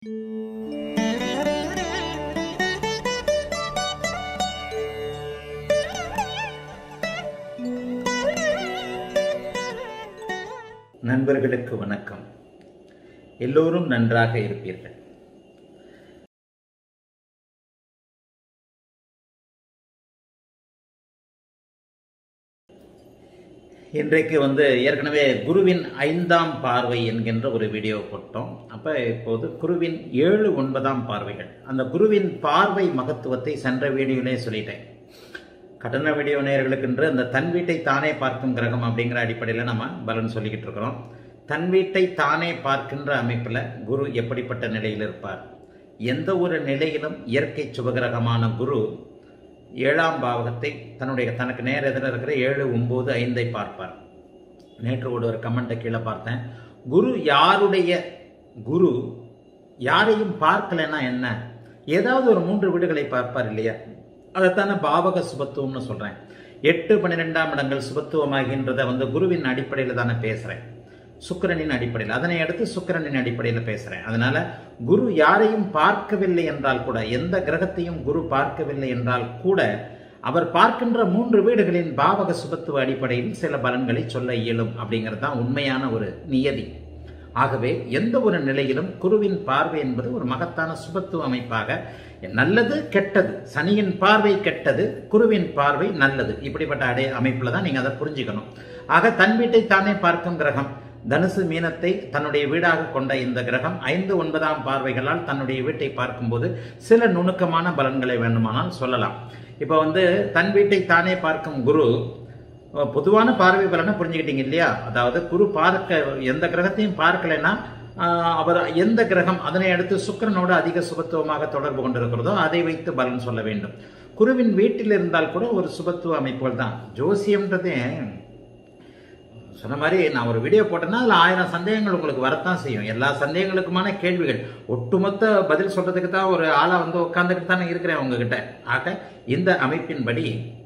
நண்பர்களுக்கு வணக்கம் எல்லோரும் நன்றாக இருப்பீர்கள் இன்றைக்கு வந்து ஏற்கனவே குருவின் ஐந்தாம் பார்வை என்கின்ற ஒரு வீடியோ போட்டோம் அப்போ இப்போது குருவின் ஏழு ஒன்பதாம் பார்வைகள் அந்த குருவின் பார்வை மகத்துவத்தை சென்ற வீடியோலே சொல்லிட்டேன் கட்டண வீடியோ நேயர்களுக்கென்று அந்த தன் வீட்டை தானே பார்க்கும் கிரகம் அப்படிங்கிற அடிப்படையில் நம்ம பலன் சொல்லிக்கிட்டு இருக்கிறோம் தன் வீட்டை தானே பார்க்கின்ற அமைப்பில் குரு எப்படிப்பட்ட நிலையில் இருப்பார் எந்த ஒரு நிலையிலும் இயற்கை சுபகிரகமான குரு ஏழாம் பாவகத்தை தன்னுடைய தனக்கு நேர எதிர இருக்கிற ஏழு ஒம்பது ஐந்தை பார்ப்பார் நேற்று ஒரு ஒரு கமெண்ட்டை கீழே பார்த்தேன் குரு யாருடைய குரு யாரையும் பார்க்கலைன்னா என்ன ஏதாவது ஒரு மூன்று வீடுகளை பார்ப்பார் இல்லையா அதைத்தானே பாவக சுபத்துவம்னு சொல்கிறேன் எட்டு பன்னிரெண்டாம் இடங்கள் சுபத்துவமாகின்றதை வந்து குருவின் அடிப்படையில் தானே பேசுகிறேன் சுக்கிரனின் அடிப்படையில் அதனை அடுத்து சுக்கிரனின் அடிப்படையில் பேசுகிறேன் அதனால குரு யாரையும் பார்க்கவில்லை என்றால் கூட எந்த கிரகத்தையும் குரு பார்க்கவில்லை என்றால் கூட அவர் பார்க்கின்ற மூன்று வீடுகளின் பாவக சுபத்துவ அடிப்படையில் சில பலன்களை சொல்ல இயலும் அப்படிங்கிறது தான் உண்மையான ஒரு நியதி ஆகவே எந்த ஒரு நிலையிலும் குருவின் பார்வை என்பது ஒரு மகத்தான சுபத்துவ அமைப்பாக நல்லது கெட்டது சனியின் பார்வை கெட்டது குருவின் பார்வை நல்லது இப்படிப்பட்ட அடைய அமைப்பில் தான் நீங்கள் அதை புரிஞ்சுக்கணும் ஆக தன் வீட்டை தானே பார்க்கும் கிரகம் தனுசு மீனத்தை தன்னுடைய வீடாக கொண்ட இந்த கிரகம் ஐந்து ஒன்பதாம் பார்வைகளால் தன்னுடைய வீட்டை பார்க்கும்போது சில நுணுக்கமான பலன்களை வேண்டுமானால் சொல்லலாம் இப்போ வந்து தன் வீட்டை தானே பார்க்கும் குரு பொதுவான பார்வை பலனை புரிஞ்சுக்கிட்டீங்க இல்லையா அதாவது குரு பார்க்க எந்த கிரகத்தையும் பார்க்கலைன்னா அவர் எந்த கிரகம் அதனை அடுத்து சுக்கரனோடு அதிக சுபத்துவமாக தொடர்பு கொண்டிருக்கிறதோ அதை வைத்து பலன் சொல்ல வேண்டும் குருவின் வீட்டில் இருந்தால் கூட ஒரு சுபத்துவ அமைப்புகள் தான் ஜோசியம்ன்றதே சொன்ன மாதிரி நான் ஒரு வீடியோ போட்டேன்னா அதில் ஆயிரம் சந்தேகங்கள் உங்களுக்கு வரத்தான் செய்யும் எல்லா சந்தேகங்களுக்குமான கேள்விகள் ஒட்டுமொத்த பதில் சொல்றதுக்கு தான் ஒரு ஆளாக வந்து உட்காந்துக்கிட்டு தானே இருக்கிறேன் உங்ககிட்ட ஆக இந்த அமைப்பின்படி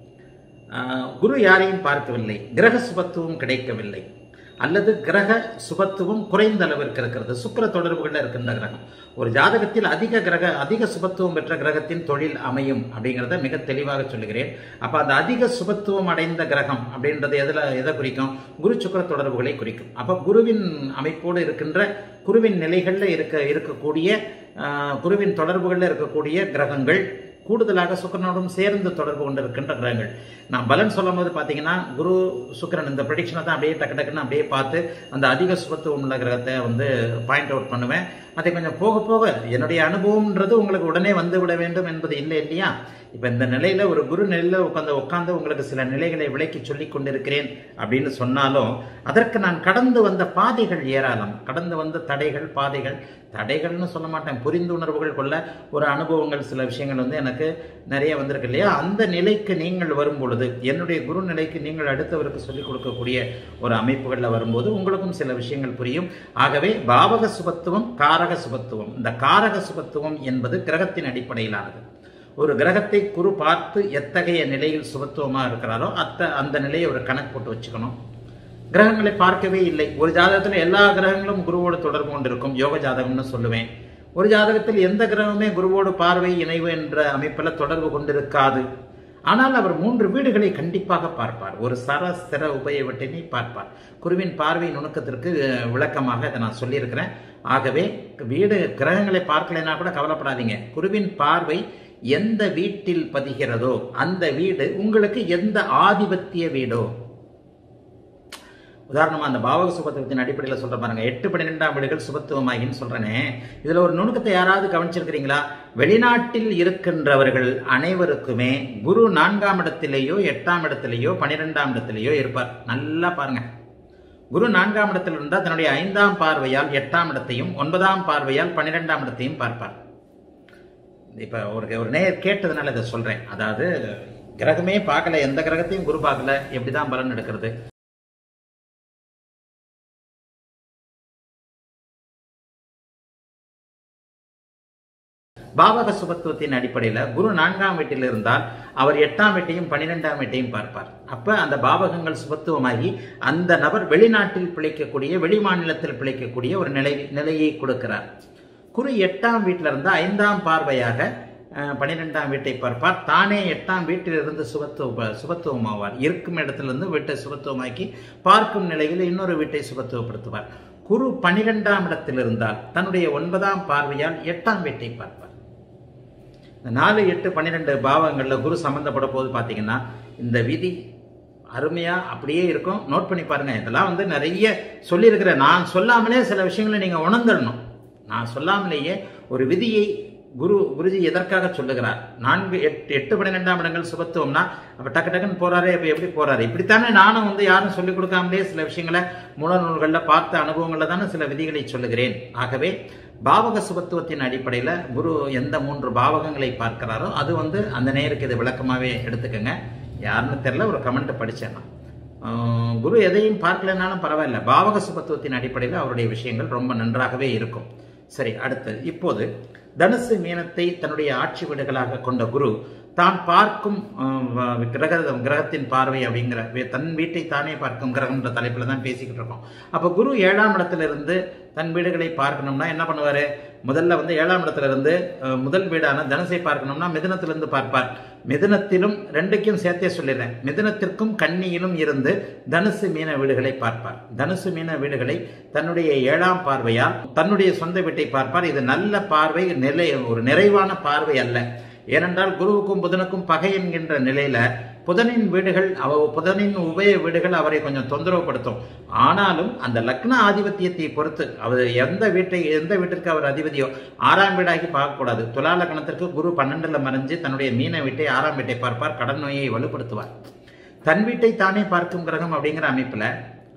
குரு யாரையும் பார்க்கவில்லை கிரக சுபத்துவம் கிடைக்கவில்லை அல்லது கிரக சுபத்துவம் குறைந்த அளவிற்கு இருக்கிறது சுக்கர தொடர்புகளில் இருக்கின்ற கிரகம் ஒரு ஜாதகத்தில் அதிக கிரக அதிக சுபத்துவம் பெற்ற கிரகத்தின் தொழில் அமையும் அப்படிங்கிறத மிக தெளிவாக சொல்லுகிறேன் அப்போ அந்த அதிக சுபத்துவம் அடைந்த கிரகம் அப்படின்றது எதில் எதை குறிக்கும் குரு சுக்கர தொடர்புகளை குறிக்கும் அப்போ குருவின் அமைப்போடு இருக்கின்ற குருவின் நிலைகளில் இருக்க இருக்கக்கூடிய குருவின் தொடர்புகளில் இருக்கக்கூடிய கிரகங்கள் கூடுதலாக சுக்கரனோடும் சேர்ந்து தொடர்பு கொண்டு இருக்கின்ற கிரகங்கள் நான் பலன் சொல்லும் போது பார்த்தீங்கன்னா குரு சுக்கரன் இந்த ப்ரடிக்ஷனை தான் அப்படியே டக்கு டக்குன்னு அப்படியே பார்த்து அந்த அதிக சுபத்துவம் உள்ள கிரகத்தை வந்து பாயிண்ட் அவுட் பண்ணுவேன் அதை கொஞ்சம் போக போக என்னுடைய அனுபவம்ன்றது உங்களுக்கு உடனே வந்து விட வேண்டும் என்பது இல்லை இல்லையா இப்போ இந்த நிலையில ஒரு குரு நிலையில உட்காந்து உட்காந்து உங்களுக்கு சில நிலைகளை விளக்கி சொல்லி கொண்டிருக்கிறேன் அப்படின்னு சொன்னாலும் அதற்கு நான் கடந்து வந்த பாதைகள் ஏராளம் கடந்து வந்த தடைகள் பாதைகள் தடைகள்னு சொல்ல மாட்டேன் புரிந்துணர்வுகள் கொள்ள ஒரு அனுபவங்கள் சில விஷயங்கள் வந்து எனக்கு நிறைய வந்திருக்கு இல்லையா அந்த நிலைக்கு நீங்கள் வரும் பொழுது என்னுடைய குரு நிலைக்கு நீங்கள் அடுத்தவருக்கு சொல்லிக் கொடுக்கக்கூடிய ஒரு அமைப்புகளில் வரும்போது உங்களுக்கும் சில விஷயங்கள் புரியும் ஆகவே பாவக சுபத்துவம் காரக சுபத்துவம் இந்த காரக சுபத்துவம் என்பது கிரகத்தின் அடிப்படையிலானது ஒரு கிரகத்தை குரு பார்த்து எத்தகைய நிலையில் சுபத்துவமாக இருக்கிறாரோ அத்த அந்த நிலையை ஒரு கணக்கு போட்டு வச்சுக்கணும் கிரகங்களை பார்க்கவே இல்லை ஒரு ஜாதகத்தில் எல்லா கிரகங்களும் குருவோடு தொடர்பு கொண்டிருக்கும் யோக ஜாதகம்னு சொல்லுவேன் ஒரு ஜாதகத்தில் எந்த கிரகமே குருவோடு பார்வை இணைவு என்ற அமைப்பில் தொடர்பு கொண்டிருக்காது ஆனால் அவர் மூன்று வீடுகளை கண்டிப்பாக பார்ப்பார் ஒரு சர ஸ்திர உபயவட்டினை பார்ப்பார் குருவின் பார்வை நுணுக்கத்திற்கு விளக்கமாக இதை நான் சொல்லியிருக்கிறேன் ஆகவே வீடு கிரகங்களை பார்க்கலைன்னா கூட கவலைப்படாதீங்க குருவின் பார்வை எந்த வீட்டில் பதிகிறதோ அந்த வீடு உங்களுக்கு எந்த ஆதிபத்திய வீடோ உதாரணமா அந்த பாவக சுபத்துவத்தின் அடிப்படையில் சொல்ற பாருங்க எட்டு பன்னிரெண்டாம் வீடுகள் சுபத்துவமாகின்னு சொல்றேனே இதுல ஒரு நுணுக்கத்தை யாராவது கவனிச்சிருக்கிறீங்களா வெளிநாட்டில் இருக்கின்றவர்கள் அனைவருக்குமே குரு நான்காம் இடத்திலேயோ எட்டாம் இடத்திலேயோ பனிரெண்டாம் இடத்திலேயோ இருப்பார் நல்லா பாருங்க குரு நான்காம் இடத்தில் இருந்தால் தன்னுடைய ஐந்தாம் பார்வையால் எட்டாம் இடத்தையும் ஒன்பதாம் பார்வையால் பன்னிரெண்டாம் இடத்தையும் பார்ப்பார் இப்ப ஒரு ஒரு நேர் கேட்டதுனால இதை சொல்றேன் அதாவது கிரகமே பார்க்கல எந்த கிரகத்தையும் குரு பார்க்கல எப்படிதான் பலன் எடுக்கிறது பாவக சுபத்துவத்தின் அடிப்படையில் குரு நான்காம் வீட்டில் இருந்தால் அவர் எட்டாம் வீட்டையும் பன்னிரெண்டாம் வீட்டையும் பார்ப்பார் அப்ப அந்த பாவகங்கள் சுபத்துவமாகி அந்த நபர் வெளிநாட்டில் பிழைக்கக்கூடிய வெளி மாநிலத்தில் பிழைக்கக்கூடிய ஒரு நிலை நிலையை கொடுக்கிறார் குரு எட்டாம் வீட்டில் இருந்து ஐந்தாம் பார்வையாக அஹ், பன்னிரெண்டாம் வீட்டை பார்ப்பார் தானே எட்டாம் வீட்டிலிருந்து சுபத்துவ சுபத்துவமாவார் இருக்கும் இடத்திலிருந்து வீட்டை சுபத்துவமாக்கி பார்க்கும் நிலையில் இன்னொரு வீட்டை சுபத்துவப்படுத்துவார் குரு பன்னிரெண்டாம் இடத்தில் இருந்தால் தன்னுடைய ஒன்பதாம் பார்வையால் எட்டாம் வீட்டை பார்ப்பார் இந்த நாலு எட்டு பன்னிரெண்டு பாவங்களில் குரு சம்பந்தப்பட போது பார்த்தீங்கன்னா இந்த விதி அருமையா அப்படியே இருக்கும் நோட் பண்ணி பாருங்க இதெல்லாம் வந்து நிறைய சொல்லியிருக்கிற நான் சொல்லாமலே சில விஷயங்களை நீங்க உணர்ந்துடணும் நான் சொல்லாமலேயே ஒரு விதியை குரு குருஜி எதற்காக சொல்லுகிறார் நான்கு எட்டு எட்டு பன்னிரெண்டாம் இடங்கள் சுபத்துவம்னா அப்ப டக்கு டக்குன்னு போறாரு இப்ப எப்படி போறாரு இப்படித்தானே நானும் வந்து யாரும் சொல்லிக் கொடுக்காமலே சில விஷயங்களை மூல நூல்கள்ல பார்த்த அனுபவங்கள்ல தானே சில விதிகளை சொல்லுகிறேன் ஆகவே பாவக சுபத்துவத்தின் அடிப்படையில குரு எந்த மூன்று பாவகங்களை பார்க்கிறாரோ அது வந்து அந்த நேருக்கு இது விளக்கமாவே எடுத்துக்கங்க யாருன்னு தெரியல ஒரு கமெண்ட் படிச்சேன் நான். ஆஹ் குரு எதையும் பார்க்கலனாலும் பரவாயில்ல பாவக சுபத்துவத்தின் அடிப்படையில் அவருடைய விஷயங்கள் ரொம்ப நன்றாகவே இருக்கும் சரி அடுத்து இப்போது தனுசு மீனத்தை தன்னுடைய ஆட்சி வீடுகளாக கொண்ட குரு தான் பார்க்கும் ஆஹ், வ- கிரக கிரகத்தின் பார்வை அப்படிங்கிற வே- தன் வீட்டை தானே பார்க்கும் கிரகம்ன்ற தலைப்பில் தான் பேசிக்கிட்டு இருக்கோம் அப்போ குரு ஏழாம் இடத்துல இருந்து தன் வீடுகளை பார்க்கணும்னா என்ன பண்ணுவாரு முதல்ல வந்து ஏழாம் இடத்துல இருந்து அஹ், முதல் வீடான தனுசை பார்க்கணும்னா மிதுனத்திலிருந்து பார்ப்பார் மிதுனத்திலும் ரெண்டுக்கும் சேர்த்தே சொல்லிடுறேன் மிதுனத்திற்கும் கன்னியிலும் இருந்து தனுசு மீன வீடுகளை பார்ப்பார் தனுசு மீன வீடுகளை தன்னுடைய ஏழாம் பார்வையால் தன்னுடைய சொந்த வீட்டை பார்ப்பார் இது நல்ல பார்வை நிலை ஒரு நிறைவான பார்வை அல்ல ஏனென்றால் குருவுக்கும் புதனுக்கும் பகை என்கின்ற நிலையில புதனின் வீடுகள் அவ புதனின் உபய வீடுகள் அவரை கொஞ்சம் தொந்தரவுப்படுத்தும் ஆனாலும் அந்த லக்ன ஆதிபத்தியத்தை பொறுத்து அவர் எந்த வீட்டை எந்த வீட்டிற்கு அவர் அதிபதியோ ஆறாம் வீடாகி பார்க்கக்கூடாது துலா லக்னத்திற்கு குரு பன்னெண்டுல மறைஞ்சு தன்னுடைய மீன வீட்டை ஆறாம் வீட்டை பார்ப்பார் கடன் நோயை வலுப்படுத்துவார் தன் வீட்டை தானே பார்க்கும் கிரகம் அப்படிங்கிற அமைப்புல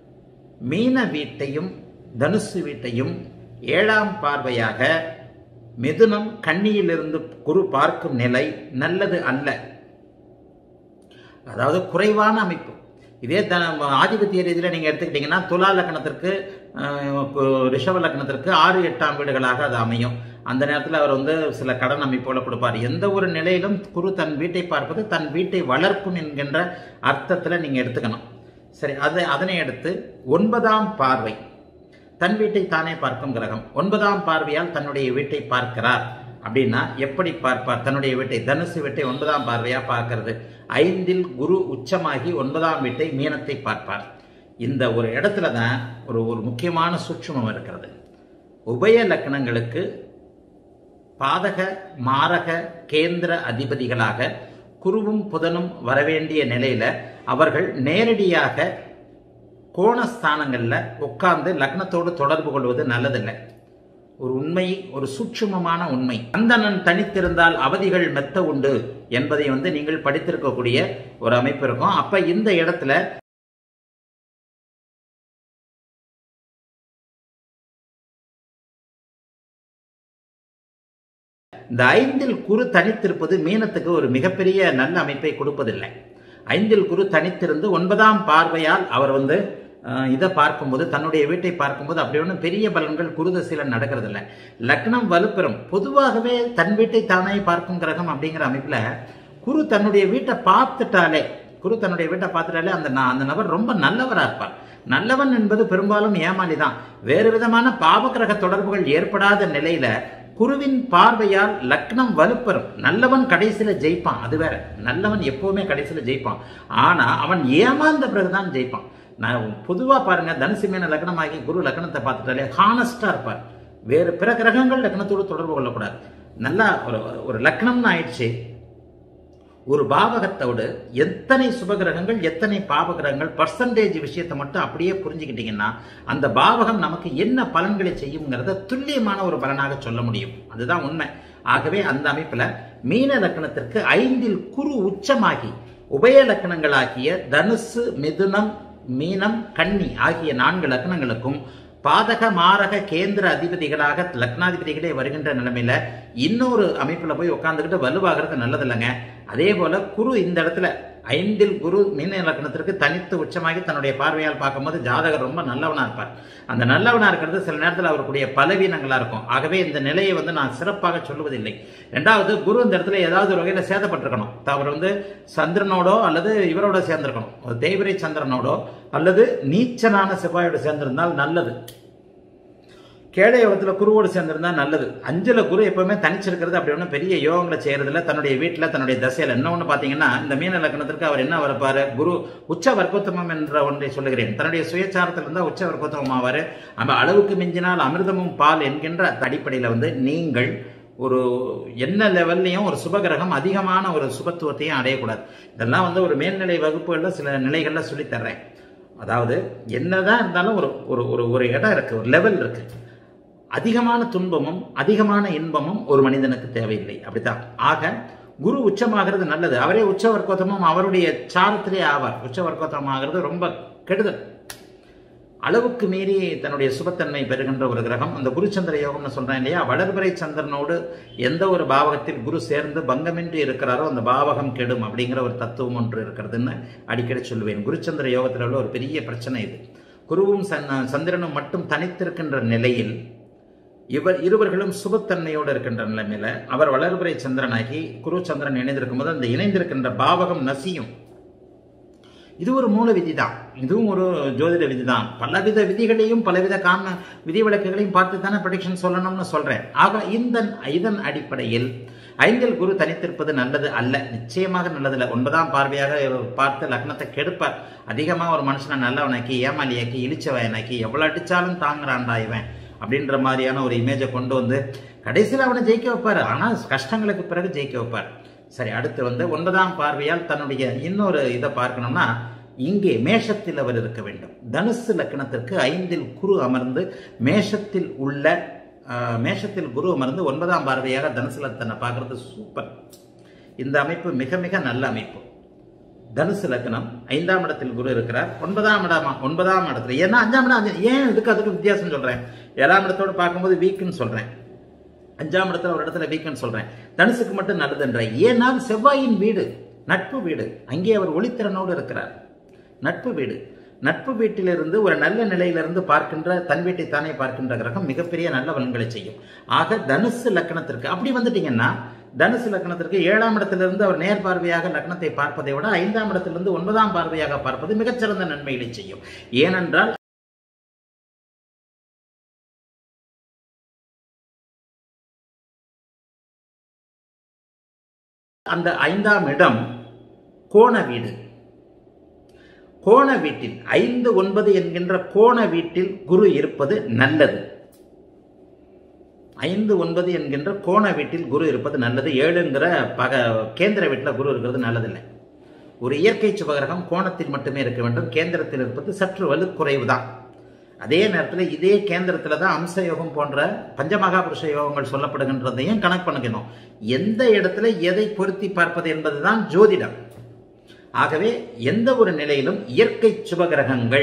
மீன வீட்டையும் தனுசு வீட்டையும் ஏழாம் பார்வையாக மிதுனம் கன்னியிலிருந்து குரு பார்க்கும் நிலை நல்லது அல்ல அதாவது குறைவான அமைப்பு இதே த ஆதிபத்திய ரீதியில் நீங்கள் எடுத்துக்கிட்டிங்கன்னா துலா லக்னத்திற்கு அஹ், கு- ரிஷப லக்னத்திற்கு ஆறு எட்டாம் வீடுகளாக அது அமையும் அந்த நேரத்தில் அவர் வந்து சில கடன் அமைப்போல கொடுப்பார் எந்த ஒரு நிலையிலும் குரு தன் வீட்டை பார்ப்பது தன் வீட்டை வளர்க்கும் என்கின்ற அர்த்தத்தில் நீங்கள் எடுத்துக்கணும் சரி அதை அதனை அடுத்து ஒன்பதாம் பார்வை தன் வீட்டை தானே பார்க்கும் கிரகம் ஒன்பதாம் பார்வையால் தன்னுடைய வீட்டை பார்க்கிறார் அப்படின்னா எப்படி பார்ப்பார் தன்னுடைய வீட்டை தனுசு வீட்டை ஒன்பதாம் பார்வையா பார்க்கிறது ஐந்தில் குரு உச்சமாகி ஒன்பதாம் வீட்டை மீனத்தை பார்ப்பார் இந்த ஒரு இடத்துல தான் ஒரு ஒரு முக்கியமான சூட்சுமம் இருக்கிறது உபய லக்னங்களுக்கு பாதக மாரக கேந்திர அதிபதிகளாக குருவும் புதனும் வரவேண்டிய நிலையில அவர்கள் நேரடியாக கோணஸ்தானங்கள்ல உட்கார்ந்து லக்னத்தோடு தொடர்பு கொள்வது நல்லதில்லை ஒரு உண்மை ஒரு சூட்சுமமான உண்மை அந்தணன் தனித்திருந்தால் அவதிகள் மெத்த உண்டு என்பதை வந்து நீங்கள் படித்திருக்கக்கூடிய ஒரு அமைப்பு இருக்கும் அப்ப இந்த இடத்துல இந்த ஐந்தில் குரு தனித்திருப்பது மீனத்துக்கு ஒரு மிகப்பெரிய நல்ல அமைப்பை கொடுப்பதில்லை ஐந்தில் குரு தனித்திருந்து ஒன்பதாம் பார்வையால் அவர் வந்து அஹ், இதை பார்க்கும்போது தன்னுடைய வீட்டை பார்க்கும்போது அப்படி ஒன்றும் பெரிய பலன்கள் குருதசீலன் நடக்கிறது இல்லை லக்னம் வலுப்பெறும் பொதுவாகவே தன் வீட்டை தானே பார்க்கும் கிரகம் அப்படிங்கிற அமைப்புல குரு தன்னுடைய வீட்டை பார்த்துட்டாலே குரு தன்னுடைய வீட்டை பார்த்துட்டாலே அந்த ந- அந்த நபர் ரொம்ப நல்லவரா இருப்பார் நல்லவன் என்பது பெரும்பாலும் ஏமாளி தான் வேறு விதமான பாவகிரக தொடர்புகள் ஏற்படாத நிலையில குருவின் பார்வையால் லக்னம் வலுப்பெறும் நல்லவன் கடைசியில ஜெயிப்பான் அது வேற நல்லவன் எப்பவுமே கடைசியில ஜெயிப்பான் ஆனா அவன் ஏமாந்த பிறகுதான் ஜெயிப்பான் நான் பொதுவா பாருங்க தனுசு மீன லக்னமாகி குரு லக்னத்தை பார்த்துட்டாலே ஹானஸ்டா இருப்பார் வேறு பிற கிரகங்கள் லக்னத்தோடு தொடர்பு கொள்ளக்கூடாது நல்லா ஒரு ஒரு லக்னம்னு ஆயிடுச்சு ஒரு பாவகத்தோடு எத்தனை சுபகிரகங்கள் எத்தனை பாவகிரகங்கள் பர்சன்டேஜ் விஷயத்தை மட்டும் அப்படியே புரிஞ்சுக்கிட்டீங்கன்னா அந்த பாவகம் நமக்கு என்ன பலன்களை செய்யுங்கிறத துல்லியமான ஒரு பலனாக சொல்ல முடியும் அதுதான் உண்மை ஆகவே அந்த அமைப்புல மீன லக்கணத்திற்கு ஐந்தில் குரு உச்சமாகி உபய லக்கணங்களாகிய தனுசு மிதுனம் மீனம் கன்னி ஆகிய நான்கு லக்னங்களுக்கும் பாதக மாரக கேந்திர அதிபதிகளாக லக்னாதிபதிகளே வருகின்ற நிலைமையில இன்னொரு அமைப்புல போய் உட்காந்துக்கிட்டு வலுவாகிறது நல்லது இல்லைங்க அதே போல குரு இந்த இடத்துல ஐந்தில் குரு மீன லக்னத்திற்கு தனித்து உச்சமாகி தன்னுடைய பார்வையால் பார்க்கும்போது ஜாதகர் ரொம்ப நல்லவனா இருப்பார் அந்த நல்லவனா இருக்கிறது சில நேரத்தில் அவருடைய பலவீனங்களா இருக்கும் ஆகவே இந்த நிலையை வந்து நான் சிறப்பாக சொல்லுவதில்லை ரெண்டாவது குரு இந்த இடத்துல ஏதாவது ஒரு வகையில் சேதப்பட்டிருக்கணும் அவர் வந்து சந்திரனோடோ அல்லது இவரோட சேர்ந்திருக்கணும் ஒரு தேய்பிரை சந்திரனோடோ அல்லது நீச்சனான செவ்வாயோட சேர்ந்திருந்தால் நல்லது கேடை யோகத்துல குருவோடு சேர்ந்திருந்தா நல்லது அஞ்சுல குரு எப்பவுமே தனிச்சிருக்கிறது அப்படி ஒன்றும் பெரிய யோகங்களை செய்யறதில்ல தன்னுடைய வீட்டில் தன்னுடைய தசையில என்ன ஒன்று பார்த்தீங்கன்னா இந்த மீன லக்னத்திற்கு அவர் என்ன வரப்பாரு குரு உச்ச வர்க்கோத்தமம் என்ற ஒன்றை சொல்லுகிறேன் தன்னுடைய சுயச்சாரத்தில் இருந்தால் உச்ச வர்க்கோத்தமம் ஆவார் நம்ம அளவுக்கு மிஞ்சினால் அமிர்தமும் பால் என்கின்ற அடிப்படையில் வந்து நீங்கள் ஒரு என்ன லெவல்லையும் ஒரு சுபகிரகம் அதிகமான ஒரு சுபத்துவத்தையும் அடையக்கூடாது இதெல்லாம் வந்து ஒரு மேல்நிலை வகுப்புகளில் சில நிலைகளில் சொல்லித் தர்றேன் அதாவது என்னதான் இருந்தாலும் ஒரு ஒரு ஒரு ஒரு இடம் இருக்கு ஒரு லெவல் இருக்கு அதிகமான துன்பமும் அதிகமான இன்பமும் ஒரு மனிதனுக்கு தேவையில்லை அப்படித்தான் ஆக குரு உச்சமாகிறது நல்லது அவரே உச்ச வர்க்கோத்தமும் அவருடைய சாரத்திலே ஆவார் உச்ச வர்க்கோத்தம் ஆகிறது ரொம்ப கெடுதல் அளவுக்கு மீறி தன்னுடைய சுபத்தன்மை பெறுகின்ற ஒரு கிரகம் அந்த குருச்சந்திர யோகம்னு சொல்றேன் இல்லையா வளர்பிறை சந்திரனோடு எந்த ஒரு பாவகத்தில் குரு சேர்ந்து பங்கமின்றி இருக்கிறாரோ அந்த பாவகம் கெடும் அப்படிங்கிற ஒரு தத்துவம் ஒன்று இருக்கிறதுன்னு அடிக்கடி சொல்லுவேன் குருச்சந்திர யோகத்தில் உள்ள ஒரு பெரிய பிரச்சனை இது குருவும் சன்- சந்திரனும் மட்டும் தனித்திருக்கின்ற நிலையில் இவர் இருவர்களும் சுபத்தன்மையோடு இருக்கின்ற நிலைமையில அவர் வளர்பிறை சந்திரனாகி குரு சந்திரன் இணைந்திருக்கும் போது அந்த இணைந்திருக்கின்ற பாவகம் நசியும் இது ஒரு மூல விதி தான் இதுவும் ஒரு ஜோதிட விதி தான் பலவித விதிகளையும் பலவித காரண விதிவிலக்குகளையும் பார்த்து தானே ப்ரடிக்ஷன் சொல்லணும்னு சொல்றேன் ஆக இந்த இதன் அடிப்படையில் ஐந்தில் குரு தனித்திருப்பது நல்லது அல்ல நிச்சயமாக நல்லதில்லை ஒன்பதாம் பார்வையாக இவர் பார்த்து லக்னத்தை கெடுப்பார் அதிகமாக ஒரு மனுஷனை நல்லவனாக்கி ஏமாலியாக்கி இழிச்சவனாக்கி எவ்வளோ அடிச்சாலும் தாங்குறான்டா இவன் அப்படின்ற மாதிரியான ஒரு இமேஜை கொண்டு வந்து கடைசியில் அவனை ஜெயிக்க வைப்பார் ஆனால் கஷ்டங்களுக்கு பிறகு ஜெயிக்க வைப்பார் சரி அடுத்து வந்து ஒன்பதாம் பார்வையால் தன்னுடைய இன்னொரு இதை பார்க்கணும்னா இங்கே மேஷத்தில் அவர் இருக்க வேண்டும் தனுசு லக்னத்திற்கு ஐந்தில் குரு அமர்ந்து மேஷத்தில் உள்ள ஆஹ், மேஷத்தில் குரு அமர்ந்து ஒன்பதாம் பார்வையாக தனுசு லக்னத்தை பார்க்கறது சூப்பர் இந்த அமைப்பு மிக மிக நல்ல அமைப்பு தனுசு லக்னம் ஐந்தாம் இடத்தில் குரு இருக்கிறார் ஒன்பதாம் இடமா ஒன்பதாம் இடத்துல ஏன்னா அஞ்சாம் இடம் அஞ்சு- ஏன் இதுக்கு அதுக்கு வித்தியாசம் சொல்றேன் ஏழாம் இடத்தோடு பார்க்கும்போது வீக்குன்னு சொல்றேன் அஞ்சாம் இடத்துல ஒரு இடத்துல வீக்குன்னு சொல்றேன் தனுசுக்கு மட்டும் நல்லதுன்ற ஏனால் செவ்வாயின் வீடு நட்பு வீடு அங்கே அவர் ஒளித்திறனோடு இருக்கிறார் நட்பு வீடு நட்பு வீட்டிலிருந்து ஒரு நல்ல நிலையிலிருந்து பார்க்கின்ற தன் வீட்டை தானே பார்க்கின்ற கிரகம் மிகப்பெரிய நல்ல பலன்களை செய்யும் ஆக தனுசு லக்னத்திற்கு அப்படி வந்துட்டீங்கன்னா தனுசு லக்னத்திற்கு ஏழாம் இடத்திலிருந்து அவர் நேர் பார்வையாக லக்னத்தை பார்ப்பதை விட ஐந்தாம் இடத்திலிருந்து ஒன்பதாம் பார்வையாக பார்ப்பது மிகச்சிறந்த நன்மைகளை செய்யும் ஏனென்றால் அந்த ஐந்தாம் இடம் கோண வீடு கோண வீட்டில் ஐந்து ஒன்பது என்கின்ற கோண வீட்டில் குரு இருப்பது நல்லது ஐந்து ஒன்பது என்கின்ற கோண வீட்டில் குரு இருப்பது நல்லது ஏழுங்கிற பக கேந்திர வீட்டில் குரு இருக்கிறது நல்லதில்லை ஒரு இயற்கை சுபகிரகம் கோணத்தில் மட்டுமே இருக்க வேண்டும் கேந்திரத்தில் இருப்பது சற்று வலு குறைவுதான் அதே நேரத்தில் இதே கேந்திரத்தில் தான் அம்ச யோகம் போன்ற பஞ்சமகாபுருஷ யோகங்கள் சொல்லப்படுகின்றதையும் கணக்கு பண்ணிக்கணும் எந்த இடத்துல எதை பொருத்தி பார்ப்பது என்பதுதான் ஜோதிடம் ஆகவே எந்த ஒரு நிலையிலும் இயற்கை சுபகிரகங்கள்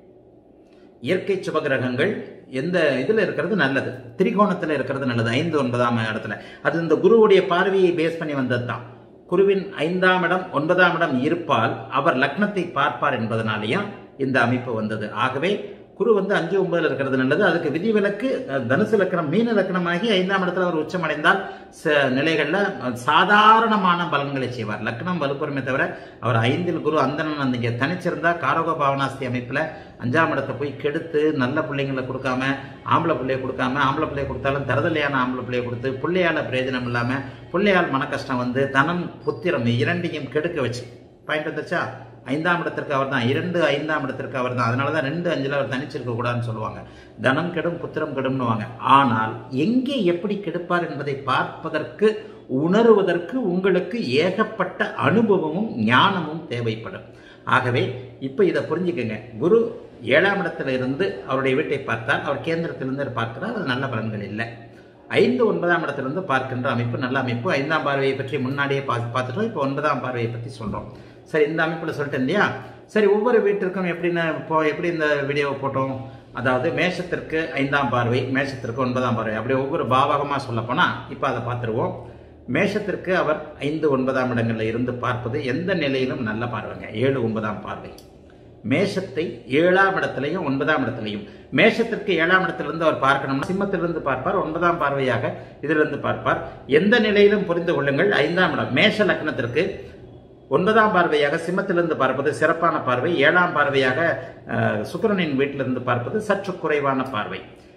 இயற்கை சுபகிரகங்கள் எந்த இதில் இருக்கிறது நல்லது திரிகோணத்தில் இருக்கிறது நல்லது ஐந்து ஒன்பதாம் இடத்துல அது இந்த குருவுடைய பார்வையை பேஸ் பண்ணி வந்தது தான் குருவின் ஐந்தாம் இடம் ஒன்பதாம் இடம் இருப்பால் அவர் லக்னத்தை பார்ப்பார் என்பதனாலேயும் இந்த அமைப்பு வந்தது ஆகவே குரு வந்து அஞ்சு ஒன்பதுல இருக்கிறது நல்லது அதுக்கு விதிவிலக்கு அஹ், தனுசு லக்னம் மீன லக்னமாகி ஐந்தாம் இடத்துல அவர் உச்சமடைந்தால் ச நிலைகள்ல அஹ், சாதாரணமான பலன்களை செய்வார் லக்னம் வலுப்புறமே தவிர அவர் ஐந்தில் குரு அந்தணன் அந்த இங்கே தனிச்சிருந்தா காரக பாவனாஸ்தி அமைப்புல அஞ்சாம் இடத்தை போய் கெடுத்து நல்ல பிள்ளைங்களை கொடுக்காம ஆம்பளை பிள்ளைய கொடுக்காம ஆம்பளை பிள்ளைய கொடுத்தாலும் தரதலையான ஆம்பளை பிள்ளைய கொடுத்து பிள்ளையால பிரயோஜனம் இல்லாம பிள்ளையால் மன கஷ்டம் வந்து தனம் புத்திரம் இரண்டையும் கெடுக்க வச்சு பாயிண்ட் வந்துச்சா ஐந்தாம் இடத்திற்கு அவர் தான் இரண்டு ஐந்தாம் இடத்திற்கு அவர் தான் அதனால தான் ரெண்டு அஞ்சில் அவர் தனிச்சிருக்க கூடாதுன்னு சொல்லுவாங்க தனம் கெடும் புத்திரம் கெடும்னுவாங்க ஆனால் எங்கே எப்படி கெடுப்பார் என்பதை பார்ப்பதற்கு உணருவதற்கு உங்களுக்கு ஏகப்பட்ட அனுபவமும் ஞானமும் தேவைப்படும் ஆகவே இப்போ இதை புரிஞ்சுக்கங்க குரு ஏழாம் இடத்துல இருந்து அவருடைய வீட்டை பார்த்தால் அவர் கேந்திரத்திலிருந்து பார்க்கிறார் அது நல்ல பலன்கள் இல்லை ஐந்து ஒன்பதாம் இடத்திலிருந்து பார்க்கின்ற அமைப்பு நல்ல அமைப்பு ஐந்தாம் பார்வையை பற்றி முன்னாடியே பார்த்து பார்த்துட்டோம் இப்போ ஒன்பதாம் பார்வையை பற்றி சொல்கிறோம் சரி இந்த அமைப்பில் சொல்லிட்டேன் இல்லையா சரி ஒவ்வொரு வீட்டிற்கும் எப்படின்னு இப்போ எப்படி இந்த வீடியோவை போட்டோம் அதாவது மேஷத்திற்கு ஐந்தாம் பார்வை மேஷத்திற்கு ஒன்பதாம் பார்வை அப்படி ஒவ்வொரு பாவகமாக சொல்லப்போனால் இப்போ அதை பார்த்துருவோம் மேஷத்திற்கு அவர் ஐந்து ஒன்பதாம் இடங்களில் இருந்து பார்ப்பது எந்த நிலையிலும் நல்ல பார்வைங்க ஏழு ஒன்பதாம் பார்வை மேஷத்தை ஏழாம் இடத்திலையும் ஒன்பதாம் இடத்திலையும் மேஷத்திற்கு ஏழாம் இடத்திலிருந்து அவர் பார்க்கணும்னா சிம்மத்திலிருந்து பார்ப்பார் ஒன்பதாம் பார்வையாக இதிலிருந்து பார்ப்பார் எந்த நிலையிலும் புரிந்து கொள்ளுங்கள் ஐந்தாம் இடம் மேஷ லக்னத்திற்கு ஒன்பதாம் பார்வையாக சிம்மத்திலிருந்து பார்ப்பது சிறப்பான பார்வை ஏழாம் பார்வையாக அஹ், சுக்கிரனின் வீட்டிலிருந்து பார்ப்பது சற்று குறைவான பார்வை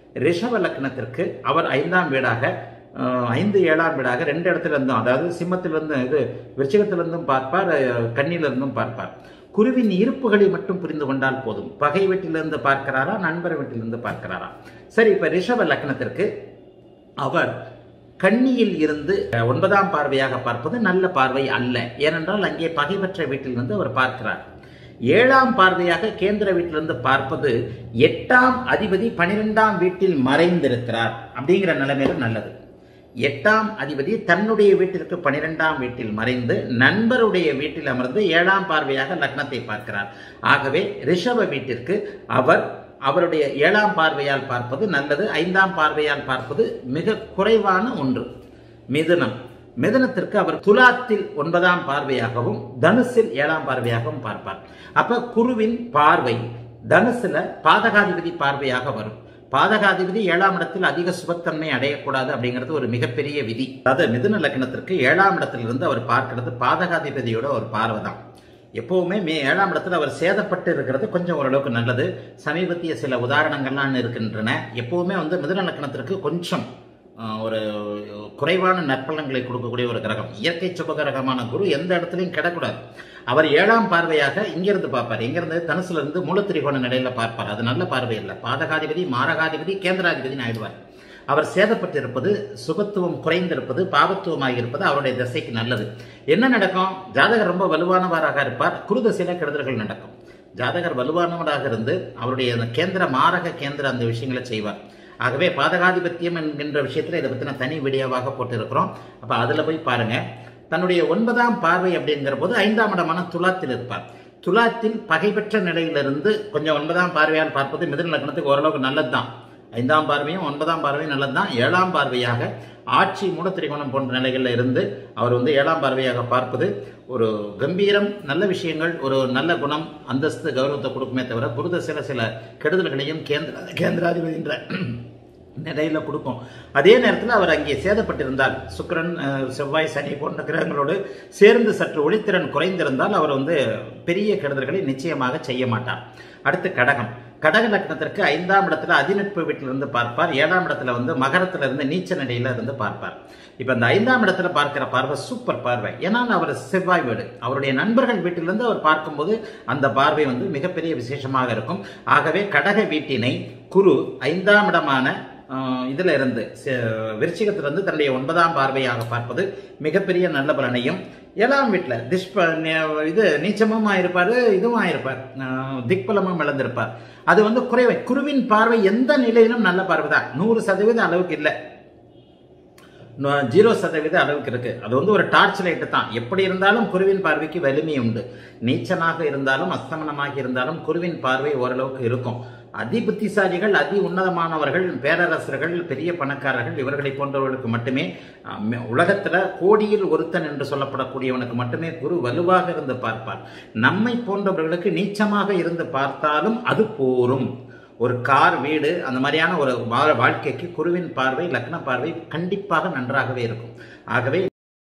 ரிஷப லக்னத்திற்கு அவர் ஐந்தாம் வீடாக அஹ், ஐந்து ஏழாம் வீடாக ரெண்டு இடத்துல இருந்தும் அதாவது சிம்மத்திலிருந்து இது விருச்சிகத்திலிருந்தும் பார்ப்பார் அஹ், கன்னியிலிருந்தும் பார்ப்பார் குருவின் இருப்புகளை மட்டும் புரிந்து கொண்டால் போதும் பகை வீட்டிலிருந்து பார்க்கிறாரா நண்பர் வீட்டிலிருந்து பார்க்கிறாரா சரி இப்ப ரிஷப லக்னத்திற்கு அவர் கன்னியில் இருந்து அஹ், ஒன்பதாம் பார்வையாக பார்ப்பது நல்ல பார்வை அல்ல ஏனென்றால் அங்கே பகைவற்ற வீட்டிலிருந்து அவர் பார்க்கிறார் ஏழாம் பார்வையாக கேந்திர வீட்டிலிருந்து பார்ப்பது எட்டாம் அதிபதி பனிரெண்டாம் வீட்டில் மறைந்திருக்கிறார் அப்படிங்கிற நிலைமையில நல்லது எட்டாம் அதிபதி தன்னுடைய வீட்டிற்கு பனிரெண்டாம் வீட்டில் மறைந்து நண்பருடைய வீட்டில் அமர்ந்து ஏழாம் பார்வையாக லக்னத்தை பார்க்கிறார் ஆகவே ரிஷப வீட்டிற்கு அவர் அவருடைய ஏழாம் பார்வையால் பார்ப்பது நல்லது ஐந்தாம் பார்வையால் பார்ப்பது மிக குறைவான ஒன்று மிதுனம் மிதுனத்திற்கு அவர் துலாத்தில் ஒன்பதாம் பார்வையாகவும் தனுசில் ஏழாம் பார்வையாகவும் பார்ப்பார் அப்ப குருவின் பார்வை தனுசுல பாதகாதிபதி பார்வையாக வரும் பாதகாதிபதி ஏழாம் இடத்தில் அதிக சுபத்தன்மை அடையக்கூடாது அப்படிங்கிறது ஒரு மிகப்பெரிய விதி அதாவது மிதுன லக்னத்திற்கு ஏழாம் இடத்திலிருந்து அவர் பார்க்கிறது பாதகாதிபதியோட ஒரு பார்வை தான் எப்பவுமே மே ஏழாம் இடத்துல அவர் சேதப்பட்டு இருக்கிறது கொஞ்சம் ஓரளவுக்கு நல்லது சமீபத்திய சில உதாரணங்கள்லாம் இருக்கின்றன எப்பவுமே வந்து மிதுன லக்னத்திற்கு கொஞ்சம் ஆஹ், ஒரு குறைவான நற்பலன்களை கொடுக்கக்கூடிய ஒரு கிரகம் இயற்கை சுப கிரகமான குரு எந்த இடத்துலையும் கிடக்கூடாது அவர் ஏழாம் பார்வையாக இங்கிருந்து பார்ப்பார் இங்கிருந்து தனுசுல இருந்து மூலத்திரிகோண நிலையில பார்ப்பார் அது நல்ல பார்வை இல்லை பாதகாதிபதி மாரகாதிபதி கேந்திராதிபதினு ஆயிடுவார் அவர் சேதப்பட்டிருப்பது சுபத்துவம் குறைந்திருப்பது பாவத்துவமாக இருப்பது அவருடைய திசைக்கு நல்லது என்ன நடக்கும் ஜாதகர் ரொம்ப வலுவானவராக இருப்பார் குருதசையில கெடுதல்கள் நடக்கும் ஜாதகர் வலுவானவராக இருந்து அவருடைய அந்த கேந்திர மாரக கேந்திர அந்த விஷயங்களை செய்வார் ஆகவே பாதகாதிபத்தியம் என்கின்ற விஷயத்துல இதை பத்தின தனி வீடியோவாக போட்டிருக்கிறோம் அப்ப அதுல போய் பாருங்க தன்னுடைய ஒன்பதாம் பார்வை அப்படிங்கிற போது ஐந்தாம் இடமான துலாத்தில் இருப்பார் துலாத்தில் பகை பெற்ற நிலையிலிருந்து கொஞ்சம் ஒன்பதாம் பார்வையால் பார்ப்பது மிதுன லக்னத்துக்கு ஓரளவுக்கு நல்லதுதான் ஐந்தாம் பார்வையும் ஒன்பதாம் பார்வையும் நல்லதுதான் ஏழாம் பார்வையாக ஆட்சி மூடத்திரிகோணம் போன்ற நிலைகளில் இருந்து அவர் வந்து ஏழாம் பார்வையாக பார்ப்பது ஒரு கம்பீரம் நல்ல விஷயங்கள் ஒரு நல்ல குணம் அந்தஸ்து கௌரவத்தை கொடுக்குமே தவிர புரித சில சில கெடுதல்களையும் கேந்திர கேந்திராதிபதின்ற நிலையில கொடுக்கும் அதே நேரத்தில் அவர் அங்கே சேதப்பட்டிருந்தால் சுக்கிரன் அஹ், செவ்வாய் சனி போன்ற கிரகங்களோடு சேர்ந்து சற்று ஒளித்திறன் குறைந்திருந்தால் அவர் வந்து பெரிய கெடுதல்களை நிச்சயமாக செய்ய மாட்டார் அடுத்து கடகம் கடக லக்னத்திற்கு ஐந்தாம் இடத்துல அதிநட்பு வீட்டிலிருந்து பார்ப்பார் ஏழாம் இடத்துல வந்து மகரத்துல இருந்து நீச்ச நிலையில இருந்து பார்ப்பார் இப்ப இந்த ஐந்தாம் இடத்துல பார்க்கிற பார்வை சூப்பர் பார்வை ஏன்னா அவர் செவ்வாய் வீடு அவருடைய நண்பர்கள் வீட்டிலிருந்து அவர் பார்க்கும்போது அந்த பார்வை வந்து மிகப்பெரிய விசேஷமாக இருக்கும் ஆகவே கடக வீட்டினை குரு ஐந்தாம் இடமான ஆஹ், இதுல இருந்து ச- விருச்சிகத்திலிருந்து தன்னுடைய ஒன்பதாம் பார்வையாக பார்ப்பது மிகப்பெரிய நல்ல பலனையும் ஏழாம் வீட்டுல திஷ்ப நே- இது நீச்சமும் ஆயிருப்பாரு இதுவும் ஆயிருப்பார் ஆஹ், திக்பலமும் இழந்திருப்பார் அது வந்து குறைவை குருவின் பார்வை எந்த நிலையிலும் நல்ல பார்வை தான் நூறு சதவீதம் அளவுக்கு இல்லை நு- ஜீரோ சதவீத அளவுக்கு இருக்கு அது வந்து ஒரு டார்ச் லைட்டு தான் எப்படி இருந்தாலும் குருவின் பார்வைக்கு வலிமை உண்டு நீச்சனாக இருந்தாலும் அஸ்தமனமாக இருந்தாலும் குருவின் பார்வை ஓரளவுக்கு இருக்கும் அதி புத்திசாலிகள் அதி உன்னதமானவர்கள் பேரரசர்கள் பெரிய பணக்காரர்கள் இவர்களை போன்றவர்களுக்கு மட்டுமே அஹ், ம- உலகத்துல கோடியில் ஒருத்தன் என்று சொல்லப்படக்கூடியவனுக்கு மட்டுமே குரு வலுவாக இருந்து பார்ப்பார் நம்மை போன்றவர்களுக்கு நீச்சமாக இருந்து பார்த்தாலும் அது போரும் ஒரு கார் வீடு அந்த மாதிரியான ஒரு வா- வாழ்க்கைக்கு குருவின் பார்வை லக்ன பார்வை கண்டிப்பாக நன்றாகவே இருக்கும் ஆகவே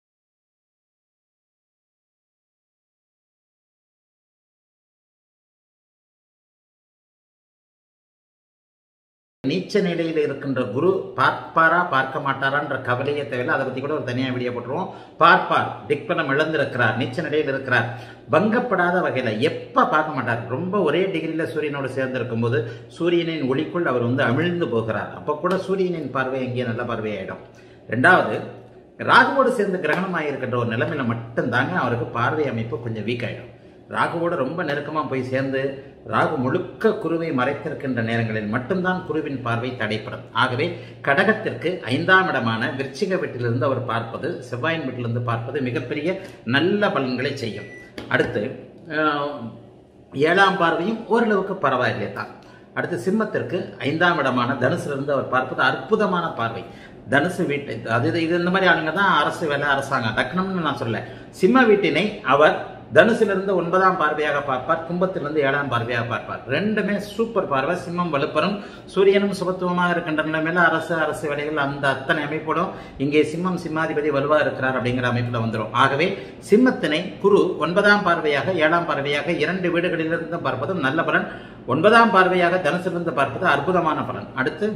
நீச்ச நிலையில் இருக்கின்ற குரு பார்ப்பாரா பார்க்க மாட்டாரான்ற கவலையை தேவையில்லை அதை பத்தி கூட ஒரு தனியாக வீடியோ போட்டுருவோம் பார்ப்பார் திக்பலம் இழந்திருக்கிறார் நீச்ச நிலையில் இருக்கிறார் பங்கப்படாத வகையில எப்ப பார்க்க மாட்டார் ரொம்ப ஒரே டிகிரியில சூரியனோடு சேர்ந்து இருக்கும்போது சூரியனின் ஒளிக்குள் அவர் வந்து அமிழ்ந்து போகிறார் அப்ப கூட சூரியனின் பார்வை எங்கேயே நல்ல பார்வையாயிடும் ரெண்டாவது ராகுவோடு சேர்ந்து கிரகணமாக இருக்கின்ற ஒரு நிலைமையில மட்டும்தாங்க அவருக்கு பார்வை அமைப்பு கொஞ்சம் வீக் ஆயிடும் ராகுவோடு ரொம்ப நெருக்கமா போய் சேர்ந்து ராகு முழுக்க குருவை மறைத்திருக்கின்ற நேரங்களில் மட்டும்தான் குருவின் பார்வை தடைப்படும் ஆகவே கடகத்திற்கு ஐந்தாம் இடமான விருச்சிக வீட்டிலிருந்து அவர் பார்ப்பது செவ்வாயின் வீட்டிலிருந்து பார்ப்பது மிகப்பெரிய நல்ல பலன்களை செய்யும் அடுத்து அஹ், ஏழாம் பார்வையும் ஓரளவுக்கு பரவாயில்லை தான் அடுத்து சிம்மத்திற்கு ஐந்தாம் இடமான தனுசிலிருந்து அவர் பார்ப்பது அற்புதமான பார்வை தனுசு வீட்டை அது இது- இது இந்த மாதிரி ஆளுங்க தான் அரசு வேலை அரசாங்கம் லக்னம்னு நான் சொல்ல சிம்ம வீட்டினை அவர் தனுசிலிருந்து ஒன்பதாம் பார்வையாக பார்ப்பார் கும்பத்திலிருந்து ஏழாம் பார்வையாக பார்ப்பார் ரெண்டுமே சூப்பர் பார்வை சிம்மம் வலுப்பெறும் சூரியனும் சுபத்துவமாக இருக்கின்ற நிலைமையில அரசு அரசு வேலைகள் அந்த அத்தனை அமைப்போடும் இங்கே சிம்மம் சிம்மாதிபதி வலுவா இருக்கிறார் அப்படிங்கிற அமைப்புல வந்துடும் ஆகவே சிம்மத்தினை குரு ஒன்பதாம் பார்வையாக ஏழாம் பார்வையாக இரண்டு வீடுகளிலிருந்து பார்ப்பதும் நல்ல பலன் ஒன்பதாம் பார்வையாக தனுசிலிருந்து பார்ப்பது அற்புதமான பலன் அடுத்து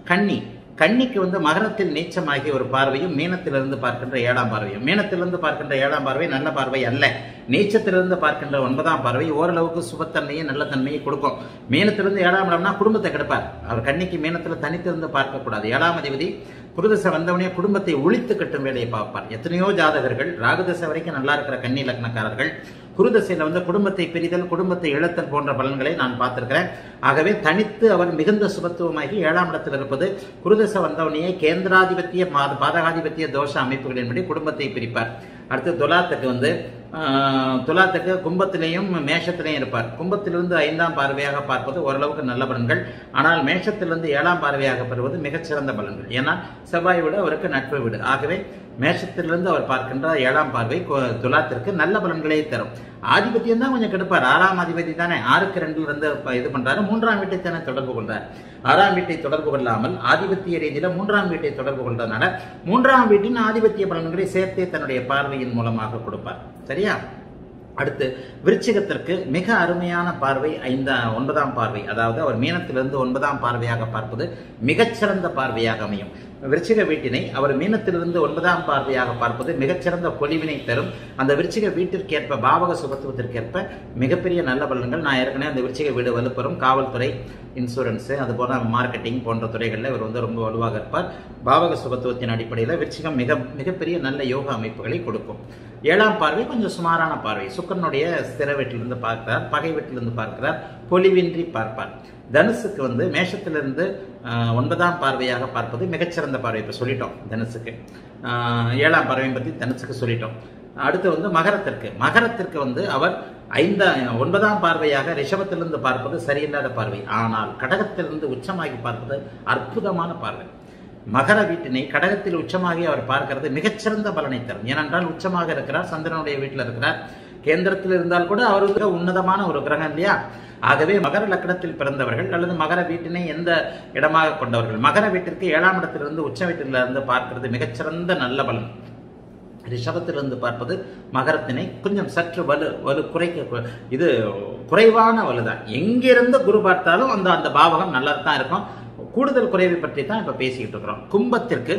கன்னி கன்னிக்கு வந்து மகரத்தில் நீச்சமாகிய ஒரு பார்வையும் மீனத்திலிருந்து பார்க்கின்ற ஏழாம் பார்வையும் மீனத்திலிருந்து பார்க்கின்ற ஏழாம் பார்வை நல்ல பார்வை அல்ல நீச்சத்திலிருந்து பார்க்கின்ற ஒன்பதாம் பார்வை ஓரளவுக்கு சுபத்தன்மையும் நல்ல தன்மையை கொடுக்கும் மீனத்திலிருந்து ஏழாம் இடம்னா குடும்பத்தை கெடுப்பார் அவர் கன்னிக்கு மீனத்தில் தனித்திருந்து பார்க்கக்கூடாது ஏழாம் அதிபதி குருதசை வந்தவனே குடும்பத்தை ஒழித்து கட்டும் வேலையை பார்ப்பார் எத்தனையோ ஜாதகர்கள் ராகுதசை வரைக்கும் நல்லா இருக்கிற கன்னி லக்னக்காரர்கள் குருதசையில வந்து குடும்பத்தை பிரிதல் குடும்பத்தை இழத்தல் போன்ற பலன்களை நான் பார்த்திருக்கிறேன் ஆகவே தனித்து அவர் மிகுந்த சுபத்துவமாகி ஏழாம் இடத்தில் இருப்பது குருதசை வந்தவனையே கேந்திராதிபத்திய மா- பாதகாதிபத்திய தோஷ அமைப்புகளின்படி குடும்பத்தை பிரிப்பார் அடுத்து துலாத்துக்கு வந்து ஆஹ், துலாத்துக்கு கும்பத்திலையும் மேஷத்திலையும் இருப்பார் கும்பத்திலிருந்து ஐந்தாம் பார்வையாக பார்ப்பது ஓரளவுக்கு நல்ல பலன்கள் ஆனால் மேஷத்திலிருந்து ஏழாம் பார்வையாக பெறுவது மிகச்சிறந்த பலன்கள் ஏன்னா செவ்வாய் விட அவருக்கு நட்பு வீடு ஆகவே மேஷத்திலிருந்து அவர் பார்க்கின்ற ஏழாம் பார்வை கு- துலாத்திற்கு நல்ல பலன்களை தரும் ஆதிபத்தியம் தான் கொஞ்சம் கெடுப்பார் ஆறாம் அதிபதி தானே ஆறுக்கு ரெண்டுல இருந்து இப்ப இது பண்றாரு மூன்றாம் வீட்டை தானே தொடர்பு கொள்றார் ஆறாம் வீட்டை தொடர்பு கொள்ளாமல் ஆதிபத்திய ரீதியில மூன்றாம் வீட்டை தொடர்பு கொள்றதுனால மூன்றாம் வீட்டின் ஆதிபத்திய பலன்களை சேர்த்தே தன்னுடைய பார்வையின் மூலமாக கொடுப்பார் சரியா அடுத்து விருச்சிகத்திற்கு மிக அருமையான பார்வை ஐந்தா ஒன்பதாம் பார்வை அதாவது அவர் மீனத்திலிருந்து ஒன்பதாம் பார்வையாக பார்ப்பது மிகச்சிறந்த பார்வையாக அமையும் விருச்சிக வீட்டினை அவர் மீனத்திலிருந்து ஒன்பதாம் பார்வையாக பார்ப்பது மிகச்சிறந்த பொலிவினை தரும் அந்த விருச்சிக வீட்டிற்கேற்ப பாவக சுபத்துவத்திற்கேற்ப மிகப்பெரிய நல்ல பலன்கள் நான் ஏற்கனவே அந்த விருச்சிக வீடு வலுப்பெறும் காவல்துறை இன்சூரன்ஸ் அது போல மார்க்கெட்டிங் போன்ற துறைகளில் இவர் வந்து ரொம்ப வலுவாக இருப்பார் பாவக சுபத்துவத்தின் அடிப்படையில் விருச்சிகம் மிக மிகப்பெரிய நல்ல யோக அமைப்புகளை கொடுக்கும் ஏழாம் பார்வை கொஞ்சம் சுமாரான பார்வை சுக்கரனுடைய ஸ்திர வீட்டிலிருந்து பார்க்கிறார் பகை வீட்டிலிருந்து பார்க்கிறார் பொலிவின்றி பார்ப்பார் தனுசுக்கு வந்து மேஷத்திலிருந்து ஆஹ், ஒன்பதாம் பார்வையாக பார்ப்பது மிகச்சிறந்த பார்வை இப்போ சொல்லிட்டோம் தனுசுக்கு ஆஹ், ஏழாம் பார்வையை பற்றி தனுசுக்கு சொல்லிட்டோம் அடுத்து வந்து மகரத்திற்கு மகரத்திற்கு வந்து அவர் ஐந்த ஒன்பதாம் பார்வையாக ரிஷபத்திலிருந்து பார்ப்பது சரியில்லாத பார்வை ஆனால் கடகத்திலிருந்து உச்சமாகி பார்ப்பது அற்புதமான பார்வை மகர வீட்டினை கடகத்தில் உச்சமாகி அவர் பார்க்கிறது மிகச்சிறந்த பலனை தரும் ஏனென்றால் உச்சமாக இருக்கிறார் சந்திரனுடைய வீட்டில் இருக்கிறார் கேந்திரத்தில் இருந்தால் கூட அவர் மிக உன்னதமான ஒரு கிரகம் இல்லையா ஆகவே மகர லக்னத்தில் பிறந்தவர்கள் அல்லது மகர வீட்டினை எந்த இடமாக கொண்டவர்கள் மகர வீட்டிற்கு ஏழாம் இடத்திலிருந்து உச்ச வீட்டிலிருந்து பார்க்கிறது மிகச்சிறந்த நல்ல பலன் ரிஷபத்திலிருந்து பார்ப்பது மகரத்தினை கொஞ்சம் சற்று வலு வலு குறைக்க இது குறைவான வலுதான் எங்கிருந்து குரு பார்த்தாலும் அந்த அந்த பாவகம் நல்லா தான் இருக்கும் கூடுதல் குறைவை பற்றி தான் இப்ப பேசிக்கிட்டு இருக்கிறோம் கும்பத்திற்கு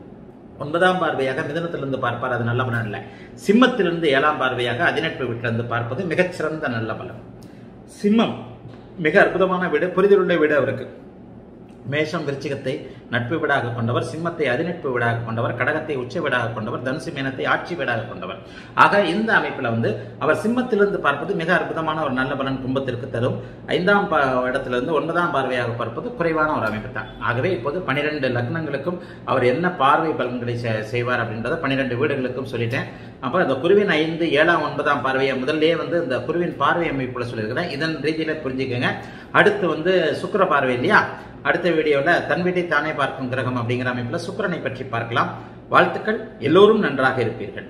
ஒன்பதாம் பார்வையாக மிதனத்திலிருந்து பார்ப்பார் அது நல்ல பலன் இல்லை சிம்மத்திலிருந்து ஏழாம் பார்வையாக அதிநட்பு வீட்டிலிருந்து பார்ப்பது மிகச்சிறந்த நல்ல பலன் சிம்மம் மிக அற்புதமான வீடு புரிதலுள்ள வீடு அவருக்கு மேஷம் விருச்சிகத்தை நட்பு வீடாக கொண்டவர் சிம்மத்தை அதிநட்பு வீடாக கொண்டவர் கடகத்தை உச்ச வீடாக கொண்டவர் தனுசு மீனத்தை ஆட்சி வீடாக கொண்டவர் ஆக இந்த அமைப்பில் வந்து அவர் சிம்மத்திலிருந்து பார்ப்பது மிக அற்புதமான ஒரு நல்ல பலன் கும்பத்திற்கு தரும் ஐந்தாம் பா- இடத்திலிருந்து ஒன்பதாம் பார்வையாக பார்ப்பது குறைவான ஒரு அமைப்பு தான் ஆகவே இப்போது பனிரெண்டு லக்னங்களுக்கும் அவர் என்ன பார்வை பலன்களை செ- செய்வார் அப்படின்றத பன்னிரெண்டு வீடுகளுக்கும் சொல்லிட்டேன் அப்போ இந்த குருவின் ஐந்து ஏழாம் ஒன்பதாம் பார்வையை முதல்லயே வந்து இந்த குருவின் பார்வை அமைப்புல சொல்லியிருக்கிறேன் இதன் ரீதியில புரிஞ்சுக்கங்க அடுத்து வந்து சுக்கிர பார்வை இல்லையா அடுத்த வீடியோவில் தன் வீட்டை தானே பார்க்கும் கிரகம் அப்படிங்கிற அமைப்பில் சுக்கிரனை பற்றி பார்க்கலாம் வாழ்த்துக்கள் எல்லோரும் நன்றாக இருப்பீர்கள்